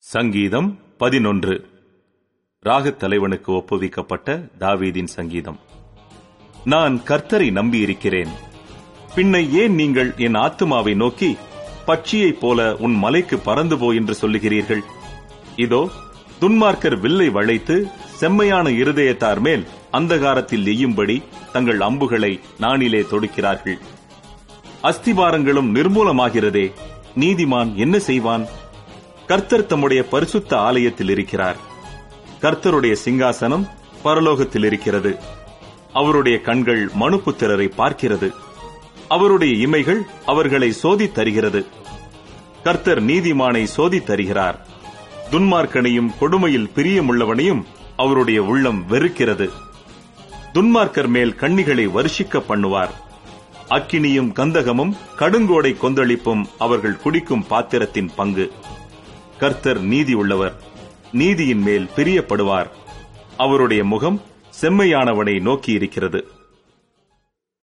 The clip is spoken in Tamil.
சங்கீதம் பதினொன்று ராகத் தலைவனுக்கு ஒப்புவிக்கப்பட்ட தாவீதின் சங்கீதம் நான் கர்த்தரை நம்பியிருக்கிறேன் பின்னை ஏன் நீங்கள் என் ஆத்துமாவை நோக்கி பட்சியைப் போல உன் மலைக்கு பறந்து போ என்று சொல்லுகிறீர்கள் இதோ துன்மார்க்கர் வில்லை வளைத்து செம்மையான இருதயத்தார் மேல் அந்தகாரத்தில் எய்யும்படி தங்கள் அம்புகளை நாணிலே தொடுக்கிறார்கள் அஸ்திபாரங்களும் நிர்மூலமாகிறதே நீதிமான் என்ன செய்வான் கர்த்தர் தம்முடைய பரிசுத்த ஆலயத்தில் இருக்கிறார் கர்த்தருடைய சிங்காசனம் பரலோகத்தில் இருக்கிறது அவருடைய கண்கள் மனுப்புத்திரரை பார்க்கிறது அவருடைய இமைகள் அவர்களை சோதித் தருகிறது கர்த்தர் நீதிமானை சோதித் தருகிறார் துன்மார்க்கனையும் கொடுமையில் பிரியமுள்ளவனையும் அவருடைய உள்ளம் வெறுக்கிறது துன்மார்க்கர் மேல் கண்ணிகளை வருஷிக்க பண்ணுவார் அக்கினியும் கந்தகமும் கடுங்கோடை கொந்தளிப்பும் அவர்கள் குடிக்கும் பாத்திரத்தின் பங்கு கர்த்தர் நீதி உள்ளவர் நீதியின் மேல் பிரியப்படுவார் அவருடைய முகம் செம்மையானவனை நோக்கியிருக்கிறது